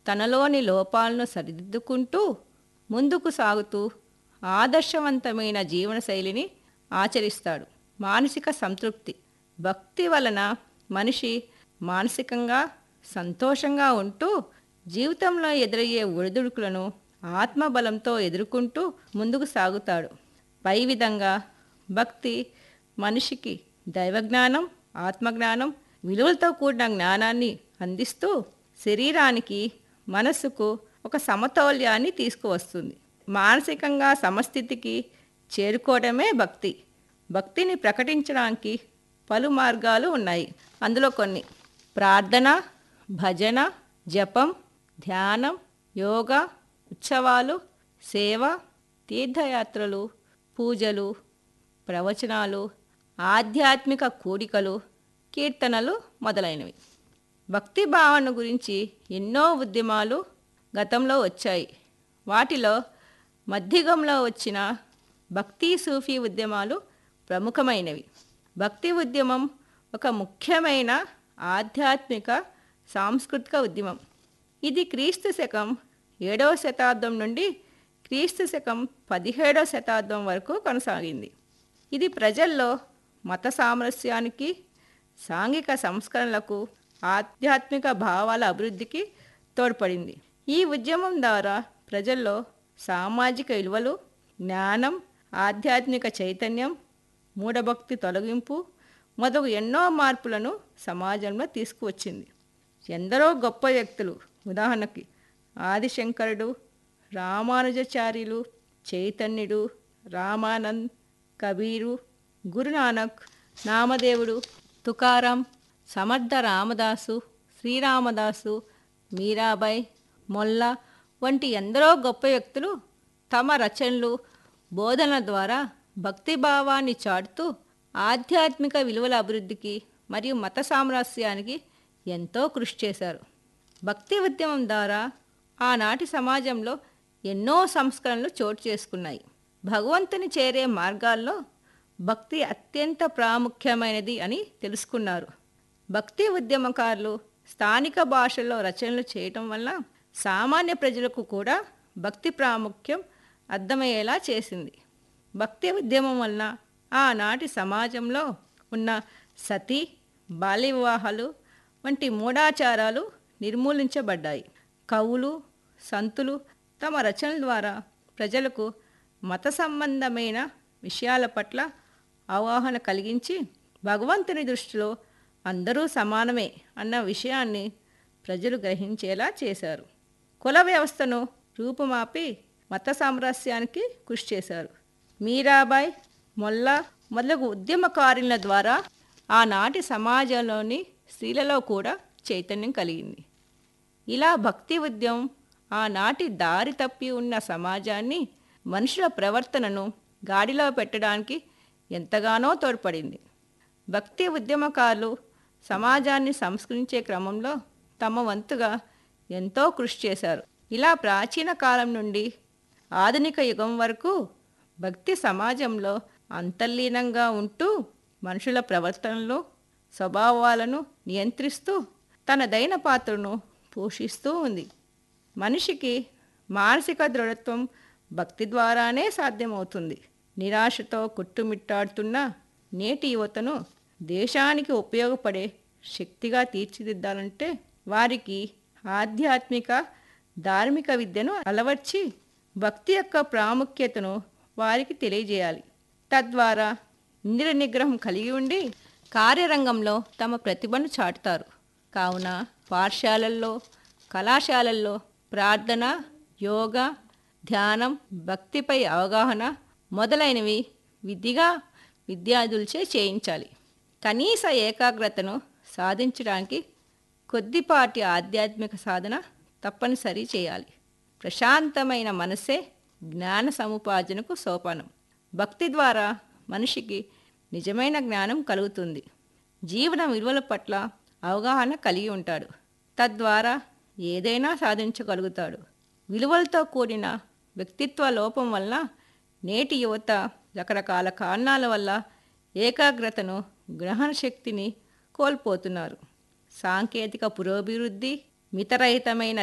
తనలోని లోపాలను సరిదిద్దుకుంటూ ముందుకు సాగుతూ ఆదర్శవంతమైన జీవనశైలిని ఆచరిస్తాడు మానసిక సంతృప్తి భక్తి వలన మనిషి మానసికంగా సంతోషంగా ఉంటూ జీవితంలో ఎదురయ్యే ఒడిదుడుకులను ఆత్మబలంతో ఎదుర్కొంటూ ముందుకు సాగుతాడు పై విధంగా భక్తి మనిషికి దైవజ్ఞానం ఆత్మజ్ఞానం విలువలతో కూడిన జ్ఞానాన్ని అందిస్తూ శరీరానికి మనస్సుకు ఒక సమతౌల్యాన్ని తీసుకువస్తుంది మానసికంగా సమస్థితికి చేరుకోవడమే భక్తి భక్తిని ప్రకటించడానికి పలు మార్గాలు ఉన్నాయి అందులో కొన్ని ప్రార్థన భజన జపం ధ్యానం యోగా ఉత్సవాలు సేవ తీర్థయాత్రలు పూజలు ప్రవచనాలు ఆధ్యాత్మిక కూడికలు కీర్తనలు మొదలైనవి భక్తి భావన గురించి ఎన్నో ఉద్యమాలు గతంలో వచ్చాయి వాటిలో మధ్యగంలో వచ్చిన భక్తి సూఫీ ఉద్యమాలు ప్రముఖమైనవి భక్తి ఉద్యమం ఒక ముఖ్యమైన ఆధ్యాత్మిక సాంస్కృతిక ఉద్యమం ఇది క్రీస్తు శకం ఏడవ శతాబ్దం నుండి క్రీస్తు శకం పదిహేడవ శతాబ్దం వరకు కొనసాగింది ఇది ప్రజల్లో మత సామరస్యానికి సాంఘిక సంస్కరణలకు ఆధ్యాత్మిక భావాల అభివృద్ధికి తోడ్పడింది ఈ ఉద్యమం ద్వారా ప్రజల్లో సామాజిక విలువలు జ్ఞానం ఆధ్యాత్మిక చైతన్యం మూఢభక్తి తొలగింపు మొదలు ఎన్నో మార్పులను సమాజంలో తీసుకువచ్చింది ఎందరో గొప్ప వ్యక్తులు ఉదాహరణకి ఆదిశంకరుడు రామానుజాచార్యులు చైతన్యుడు రామానంద్ కబీరు గురునానక్ నామదేవుడు తుకారాం సమర్థ రామదాసు శ్రీరామదాసు మీరాబాయ్ మొల్ల వంటి ఎందరో గొప్ప వ్యక్తులు తమ రచనలు బోధన ద్వారా భక్తిభావాన్ని చాటుతూ ఆధ్యాత్మిక విలువల అభివృద్ధికి మరియు మత సామరస్యానికి ఎంతో కృషి చేశారు భక్తి ఉద్యమం ద్వారా ఆనాటి సమాజంలో ఎన్నో సంస్కరణలు చోటు చేసుకున్నాయి భగవంతుని చేరే మార్గాల్లో భక్తి అత్యంత ప్రాముఖ్యమైనది అని తెలుసుకున్నారు భక్తి ఉద్యమకారులు స్థానిక భాషల్లో రచనలు చేయటం వల్ల సామాన్య ప్రజలకు కూడా భక్తి ప్రాముఖ్యం అర్థమయ్యేలా చేసింది భక్తి ఉద్యమం వలన ఆనాటి సమాజంలో ఉన్న సతీ బాల్య వివాహాలు వంటి మూఢాచారాలు నిర్మూలించబడ్డాయి కవులు సంతులు తమ రచనల ద్వారా ప్రజలకు మత సంబంధమైన విషయాల పట్ల అవగాహన కలిగించి భగవంతుని దృష్టిలో అందరూ సమానమే అన్న విషయాన్ని ప్రజలు గ్రహించేలా చేశారు కుల వ్యవస్థను రూపుమాపి మత సామరస్యానికి కృషి చేశారు మీరాబాయ్ మొల్లా మొదలగు ఉద్యమకారుల ద్వారా ఆనాటి సమాజంలోని స్త్రీలలో కూడా చైతన్యం కలిగింది ఇలా భక్తి ఉద్యమం ఆనాటి దారి తప్పి ఉన్న సమాజాన్ని మనుషుల ప్రవర్తనను గాడిలో పెట్టడానికి ఎంతగానో తోడ్పడింది భక్తి ఉద్యమకారులు సమాజాన్ని సంస్కరించే క్రమంలో తమ వంతుగా ఎంతో కృషి చేశారు ఇలా ప్రాచీన కాలం నుండి ఆధునిక యుగం వరకు భక్తి సమాజంలో అంతర్లీనంగా ఉంటూ మనుషుల ప్రవర్తనలు స్వభావాలను నియంత్రిస్తూ తనదైన పాత్రను పోషిస్తూ ఉంది మనిషికి మానసిక దృఢత్వం భక్తి ద్వారానే సాధ్యమవుతుంది నిరాశతో కొట్టుమిట్టాడుతున్న నేటి యువతను దేశానికి ఉపయోగపడే శక్తిగా తీర్చిదిద్దాలంటే వారికి ఆధ్యాత్మిక ధార్మిక విద్యను అలవర్చి భక్తి యొక్క ప్రాముఖ్యతను వారికి తెలియజేయాలి తద్వారా ఇంద్ర నిగ్రహం కలిగి ఉండి కార్యరంగంలో తమ ప్రతిభను చాటుతారు కావున పాఠశాలల్లో కళాశాలల్లో ప్రార్థన యోగా ధ్యానం భక్తిపై అవగాహన మొదలైనవి విధిగా విద్యార్థులచే చేయించాలి కనీస ఏకాగ్రతను సాధించడానికి కొద్దిపాటి ఆధ్యాత్మిక సాధన తప్పనిసరి చేయాలి ప్రశాంతమైన మనసే జ్ఞాన సముపార్జనకు సోపానం భక్తి ద్వారా మనిషికి నిజమైన జ్ఞానం కలుగుతుంది జీవన విలువల పట్ల అవగాహన కలిగి ఉంటాడు తద్వారా ఏదైనా సాధించగలుగుతాడు విలువలతో కూడిన వ్యక్తిత్వ లోపం వల్ల నేటి యువత రకరకాల కారణాల వల్ల ఏకాగ్రతను గ్రహణ శక్తిని కోల్పోతున్నారు సాంకేతిక పురోభివృద్ధి మితరహితమైన